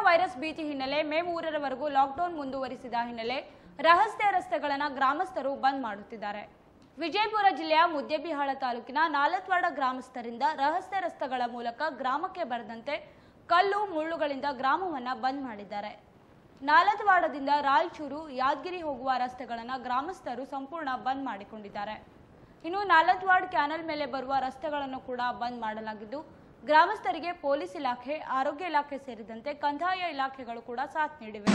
virus ಭೀತಿ ಹಿನ್ನೆಲೆ May ಮೂರರವರೆಗೂ lockdown ಮುಂದುವರಿಸಿದ ಹಿನ್ನೆಲೆ ರಹಸ್ಯ ರಸ್ತೆಗಳನ್ನು ಗ್ರಾಮಸ್ಥರು ಬಂದ್ ಮಾಡುತ್ತಿದ್ದಾರೆ ವಿಜಯಪುರ ಜಿಲ್ಲೆಯ ಮುದ್ದೇಬಿಹಾಳ ತಾಲೂಕಿನ ನಾಲತ್ವಾಡ ಗ್ರಾಮಸ್ಥರಿಂದ ರಹಸ್ಯ ರಸ್ತೆಗಳ ಮೂಲಕ ಗ್ರಾಮಕ್ಕೆ ಬರದಂತೆ ಕಲ್ಲು ಮುಳ್ಳುಗಳಿಂದ ಗ್ರಾಮವನ್ನ ಬಂದ್ ಮಾಡಿದ್ದಾರೆ ನಾಲತ್ವಾಡದಿಂದ ರಾಯಚೂರು ಯಾದಗಿರಿ ಹೋಗುವ ರಸ್ತೆಗಳನ್ನು ಗ್ರಾಮಸ್ಥರು ಸಂಪೂರ್ಣ ಬಂದ್ ಮಾಡಿಕೊಂಡಿದ್ದಾರೆ ಇನ್ನು ನಾಲತ್ವಾಡ್ ಕ್ಯಾನಲ್ ಮೇಲೆ ಬರುವ ರಸ್ತೆಗಳನ್ನು ಕೂಡ ಬಂದ್ ಮಾಡಲಾಗಿದ್ದು ಗ್ರಾಮಸ್ಥರಿಗೆ ಪೊಲೀಸ್ ಇಲಾಖೆ ಆರೋಗ್ಯ ಇಲಾಖೆ ಸೇರಿದಂತೆ ಕಂದಾಯ ಇಲಾಖೆಗಳು ಕೂಡ ಸಾಥ್ ನೀಡಿವೆ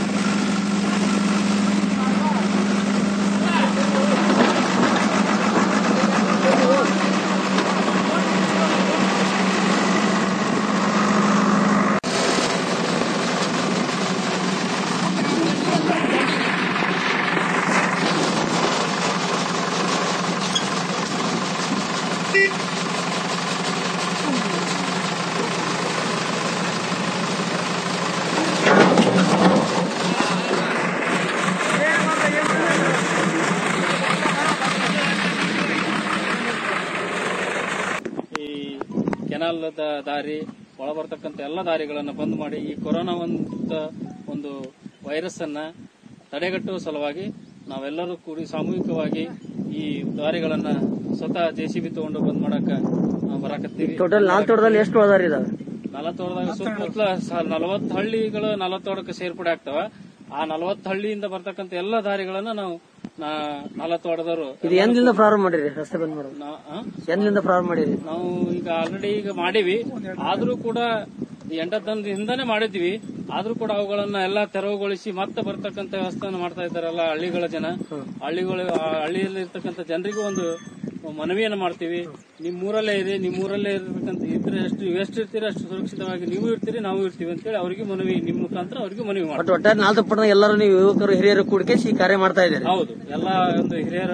ಈ ಕೆನಾಲ್ ದ- ದಾರಿ ಒಳ ಬರ್ತಕ್ಕಂಥ ಎಲ್ಲ ದಾರಿಗಳನ್ನು ಬಂದ್ ಮಾಡಿ ಈ ಕೊರೋನಾ ಅಂತ ಒಂದು ವೈರಸ್ ಅನ್ನ ತಡೆಗಟ್ಟುವ ಸಲುವಾಗಿ ನಾವೆಲ್ಲರೂ ಕೂಡಿ ಸಾಮೂಹಿಕವಾಗಿ ಈ ದಾರಿಗಳನ್ನ ಸ್ವತಃ ಜೆಸಿಬಿ ತಗೊಂಡು ಬಂದ್ ಮಾಡಕ ನಾವು ಬರಾಕತ್ತೀವಿ ಟೋಟಲ್ ನಾಲ್ಕು ತೋಟದಲ್ಲಿ ಎಷ್ಟು ಹೋದಾರ ಇದಾವೆ ನಲವತ್ತೋಟದಾಗ ಸುತ್ತಮುತ್ತಲ ನಲವತ್ತು ಹಳ್ಳಿಗಳು ನಲವತ್ತೋಟಕ್ಕೆ ಸೇರ್ಪಡೆ ಆಗ್ತವ ಆ ನಲವತ್ತು ಹಳ್ಳಿಯಿಂದ ಬರ್ತಕ್ಕಂಥ ಎಲ್ಲ ದಾರಿಗಳನ್ನ ನಾವು ನಲವತ್ತೋಟದವರು ಇದು ಎಂದಿಂದ ಪ್ರಾರಂಭ ಮಾಡಿರಿ ರಸ್ತೆ ಬಂದ್ ಮಾಡೋದು ಎಂದಿಂದ ಪ್ರಾರಂಭ ಮಾಡಿರಿ ನಾವು ಈಗ ಆಲ್ರೆಡಿ ಈಗ ಮಾಡೀವಿ ಆದ್ರೂ ಕೂಡ ಎಂಟತ್ತೊಂದಿಂದಾನೇ ಮಾಡಿದ್ವಿ ಆದ್ರೂ ಕೂಡ ಅವುಗಳನ್ನ ಎಲ್ಲ ತೆರವುಗೊಳಿಸಿ ಮತ್ತೆ ಬರ್ತಕ್ಕಂಥ ವ್ಯವಸ್ಥೆಯನ್ನು ಮಾಡ್ತಾ ಇದ್ದಾರಲ್ಲ ಹಳ್ಳಿಗಳ ಜನ ಹಳ್ಳಿಗಳು ಆ ಹಳ್ಳಿಯಲ್ಲಿ ಇರ್ತಕ್ಕಂಥ ಜನರಿಗೂ ಒಂದು ಮನವಿಯನ್ನು ಮಾಡ್ತೀವಿ ನಿಮ್ ಊರಲ್ಲೇ ಇರಿ ನಿಮ್ ಊರಲ್ಲೇ ಇರ್ತಕ್ಕಂಥ ಇದ್ರೆ ಎಷ್ಟು ನೀವು ಎಷ್ಟು ಇರ್ತೀರಿ ಅಷ್ಟು ಸುರಕ್ಷಿತವಾಗಿ ನೀವು ಇರ್ತೀರಿ ನಾವು ಇರ್ತೀವಿ ಅಂತೇಳಿ ಅವರಿಗೆ ಮನವಿ ನಿಮ್ ಮುಖಾಂತರ ಅವರಿಗೆ ಮನವಿ ಮಾಡ್ತೀವಿ ಬಟ್ ಒಟ್ಟಾರೆ ನಾಲ್ಕು ಪಟ್ಟಣ ಎಲ್ಲರೂ ನೀವು ಯುವಕರು ಹಿರಿಯರು ಕೂಡಿಕೇಸಿ ಈ ಕಾರ್ಯ ಮಾಡ್ತಾ ಇದ್ದೀರಿ ಹೌದು ಎಲ್ಲ ಒಂದು ಹಿರಿಯರ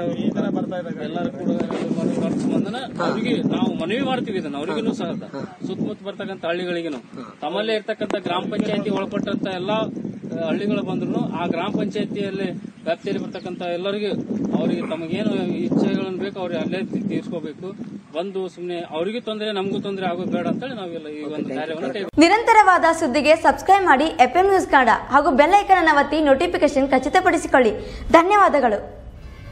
ಎಲ್ಲರೂ ಕೂಡ ಬರ್ತ ಸಂಬಂಧನ ಅವರಿಗೆ ನಾವು ಮನವಿ ಮಾಡ್ತೀವಿ ಇದನ್ನ ಅವರಿಗೂ ಸಹ ಸುತ್ತಮುತ್ತ ಬರ್ತಕ್ಕಂಥ ಹಳ್ಳಿಗಳಿಗೂ ತಮ್ಮಲ್ಲೇ ಇರ್ತಕ್ಕಂಥ ಗ್ರಾಮ ಪಂಚಾಯತಿ ಒಳಪಟ್ಟಂತ ಎಲ್ಲಾ ಆ, ಹಳ್ಳಿಗಳು ಬಂದ್ರು ಆ ಗ್ರಾಮ ಪಂಚಾಯತಿಯಲ್ಲಿ ವ್ಯಾಪ್ತಿಯಲ್ಲಿ ಬರ್ತಕ್ಕಂಥ ಎಲ್ಲರಿಗೂ ಅವರಿಗೆ ತಮಗೇನು ಇಚ್ಛೆಗಳನ್ನು ಬೇಕು ಅವ್ರಿಗೆ ಅಲ್ಲೇ ತೀ- ತೀರ್ಸ್ಕೋಬೇಕು ಬಂದು ಸುಮ್ಮನೆ ಅವರಿಗೂ ತೊಂದರೆ ನಮಗೂ ತೊಂದರೆ ಆಗೋದು ಬೇಡ ಅಂತೇಳಿ ನಾವೆಲ್ಲ ಈ ಒಂದು ಕಾರ್ಯವನ್ನು ಕೈ ನಿರಂತರವಾದ ಸುದ್ದಿಗೆ ಸಬ್ಸ್ಕ್ರೈಬ್ ಮಾಡಿ ಎಫ್ಎಂ ನ್ಯೂಸ್ ಕನ್ನಡ ಹಾಗೂ ಬೆಲ್ ಐಕನ್ ಅನ್ನು ಒತ್ತಿ ನೋಟಿಫಿಕೇಶನ್ ಖಚಿತಪಡಿಸಿಕೊಳ್ಳಿ ಧನ್ಯವಾದಗಳು